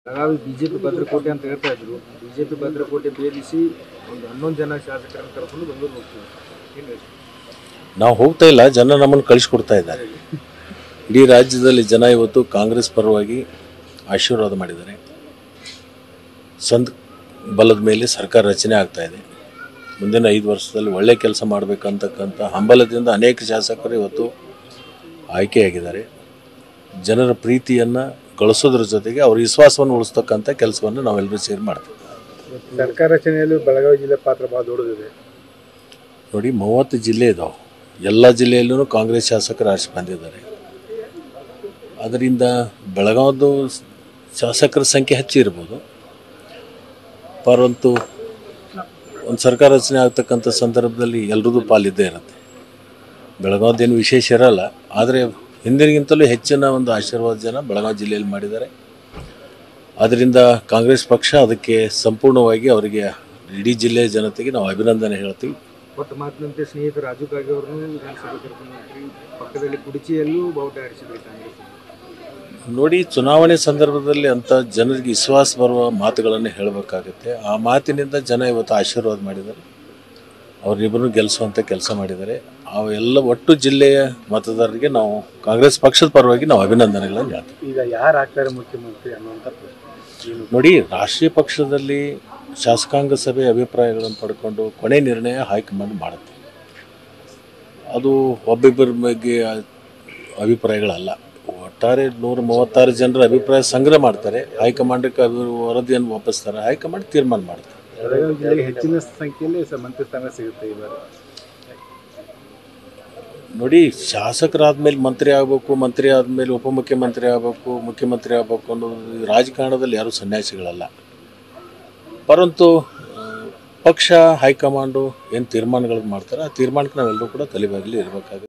Belagavi BJP ಭದ್ರಕೋಟೆ ಅಂತ ಹೇಳ್ತಾ ಇದ್ರು ಬಿಜೆಪಿ ಭದ್ರಕೋಟೆ ಭೇದಿಸಿ ಒಂದು ಹನ್ನೊಂದು ಜನ ಶಾಸಕರನ್ನು ಕರ್ಕೊಂಡು ಬೆಂಗಳೂರು ಹೋಗ್ತೀವಿ ಏನು ಹೇಳಿ ನಾವು ಹೋಗ್ತಾ ಇಲ್ಲ ಜನ ನಮ್ಮನ್ನು ಕಳಿಸ್ಕೊಡ್ತಾ ಇದ್ದಾರೆ ಇಡೀ ರಾಜ್ಯದಲ್ಲಿ ಜನ ಇವತ್ತು ಕಾಂಗ್ರೆಸ್ ಪರವಾಗಿ ಆಶೀರ್ವಾದ ಮಾಡಿದ್ದಾರೆ ಸಂದ್ ಬಲದ ಮೇಲೆ ಸರ್ಕಾರ ರಚನೆ ಆಗ್ತಾ ಇದೆ ಮುಂದಿನ ಐದು ವರ್ಷದಲ್ಲಿ ಒಳ್ಳೆ ಕೆಲಸ ಮಾಡಬೇಕಂತಕ್ಕಂಥ ಹಂಬಲದಿಂದ ಅನೇಕ ಶಾಸಕರು ಇವತ್ತು ಆಯ್ಕೆಯಾಗಿದ್ದಾರೆ ಜನರ ಪ್ರೀತಿಯನ್ನು ಗಳಿಸೋದ್ರ ಜೊತೆಗೆ ಅವ್ರ ವಿಶ್ವಾಸವನ್ನು ಉಳಿಸ್ತಕ್ಕಂಥ ಕೆಲಸವನ್ನು ನಾವೆಲ್ಲರೂ ಸೇರಿ ಮಾಡ್ತೀವಿ ಸರ್ಕಾರ ರಚನೆಯಲ್ಲಿ ಬೆಳಗಾವಿ ಜಿಲ್ಲೆ ಪಾತ್ರ ಭಾಳ ದೊಡ್ಡದಿದೆ ನೋಡಿ ಮೂವತ್ತು ಜಿಲ್ಲೆ ಇದಾವೆ ಎಲ್ಲ ಜಿಲ್ಲೆಯಲ್ಲೂ ಕಾಂಗ್ರೆಸ್ ಶಾಸಕರು ಆರಿಸಿ ಬಂದಿದ್ದಾರೆ ಅದರಿಂದ ಬೆಳಗಾವದು ಶಾಸಕರ ಸಂಖ್ಯೆ ಹೆಚ್ಚು ಇರ್ಬೋದು ಪರಂತು ಒಂದು ಸರ್ಕಾರ ರಚನೆ ಆಗ್ತಕ್ಕಂಥ ಸಂದರ್ಭದಲ್ಲಿ ಎಲ್ರದ್ದು ಪಾಲಿದ್ದೇ ಇರುತ್ತೆ ಬೆಳಗಾವ್ದೇನು ವಿಶೇಷ ಇರಲ್ಲ ಆದರೆ ಹಿಂದಿನಗಿಂತಲೂ ಹೆಚ್ಚಿನ ಒಂದು ಆಶೀರ್ವಾದ ಜನ ಬೆಳಗಾವಿ ಜಿಲ್ಲೆಯಲ್ಲಿ ಮಾಡಿದ್ದಾರೆ ಅದರಿಂದ ಕಾಂಗ್ರೆಸ್ ಪಕ್ಷ ಅದಕ್ಕೆ ಸಂಪೂರ್ಣವಾಗಿ ಅವರಿಗೆ ಇಡೀ ಜಿಲ್ಲೆಯ ಜನತೆಗೆ ನಾವು ಅಭಿನಂದನೆ ಹೇಳ್ತೀವಿ ಒಟ್ಟು ಮಾತಿನಂತೆ ಸ್ನೇಹಿತ ರಾಜು ಕಾಗೆ ಅವರನ್ನು ವಿಧಾನಸಭೆ ಕರ್ಕೊಂಡು ಹೋಗ್ತೀವಿ ಪಕ್ಕದಲ್ಲಿ ಕುಡಿಚಿಯಲ್ಲೂ ಬಾವುಟ ಹಾರಿಸಿದ್ರು ಕಾಂಗ್ರೆಸ್ ನೋಡಿ ಚುನಾವಣೆ ಸಂದರ್ಭದಲ್ಲಿ ಅಂತ ಜನರಿಗೆ ವಿಶ್ವಾಸ ಬರುವ ಮಾತುಗಳನ್ನು ಹೇಳಬೇಕಾಗುತ್ತೆ ಆ ಮಾತಿನಿಂದ ಜನ ಇವತ್ತು ಆಶೀರ್ವಾದ ಮಾಡಿದ್ದಾರೆ ಅವರಿಬ್ಬರು ಗೆಲ್ಲಿಸುವಂಥ ಕೆಲಸ ಮಾಡಿದ್ದಾರೆ ಅವೆಲ್ಲ ಒಟ್ಟು ಜಿಲ್ಲೆಯ ಮತದಾರರಿಗೆ ನಾವು ಕಾಂಗ್ರೆಸ್ ಪಕ್ಷದ ಪರವಾಗಿ ನಾವು ಅಭಿನಂದನೆಗಳನ್ನು ಹೇಳ್ತೀವಿ ಈಗ ಯಾರು ಆಗ್ತಾರೆ ಮುಖ್ಯಮಂತ್ರಿ ಅನ್ನುವಂಥ ಪ್ರಶ್ನೆ ಏನು ನೋಡಿ ರಾಷ್ಟ್ರೀಯ ಪಕ್ಷದಲ್ಲಿ ಶಾಸಕಾಂಗ ಸಭೆ ಅಭಿಪ್ರಾಯಗಳನ್ನು ಪಡ್ಕೊಂಡು ಕೊನೆ ನಿರ್ಣಯ ಹೈಕಮಾಂಡ್ ಮಾಡುತ್ತೆ ಅದು ಒಬ್ಬಿಬ್ಬರ ಬಗ್ಗೆ ಅಭಿಪ್ರಾಯಗಳಲ್ಲ ಒಟ್ಟಾರೆ ನೂರ ಮೂವತ್ತಾರು ಜನರ ಅಭಿಪ್ರಾಯ ಸಂಗ್ರಹ ಮಾಡ್ತಾರೆ ಹೈಕಮಾಂಡಕ್ಕೆ ಅಭಿ ವರದಿಯನ್ನು ವಾಪಸ್ತಾರೆ ಹೈಕಮಾಂಡ್ ತೀರ್ಮಾನ ಮಾಡ್ತಾರೆ ಬೆಳಗಾವಿ ಜಿಲ್ಲೆಗೆ ಹೆಚ್ಚಿನ ಸಂಖ್ಯೆಯಲ್ಲಿ ಸ- ಮಂತ್ರಿ ಸ್ಥಾನ ಸಿಗುತ್ತೆ ಈ ಬಾರಿ ನೋಡಿ ಶಾಸಕರಾದ್ಮೇಲೆ ಮಂತ್ರಿ ಆಗಬೇಕು ಮಂತ್ರಿ ಆದಮೇಲೆ ಉಪಮುಖ್ಯಮಂತ್ರಿ ಆಗಬೇಕು ಮುಖ್ಯಮಂತ್ರಿ ಆಗಬೇಕು ಅನ್ನೋದು ರಾಜಕಾರಣದಲ್ಲಿ ಯಾರೂ ಸನ್ಯಾಸಿಗಳಲ್ಲ ಪರಂತು ಆ, ಪಕ್ಷ ಹೈಕಮಾಂಡು ಏನು ತೀರ್ಮಾನಗಳು ಮಾಡ್ತಾರೆ ಆ ತೀರ್ಮಾನಕ್ಕೆ ನಾವೆಲ್ಲರೂ ಕೂಡ ತಲೆಬಾಗಲಿ ಇರಬೇಕಾಗುತ್ತೆ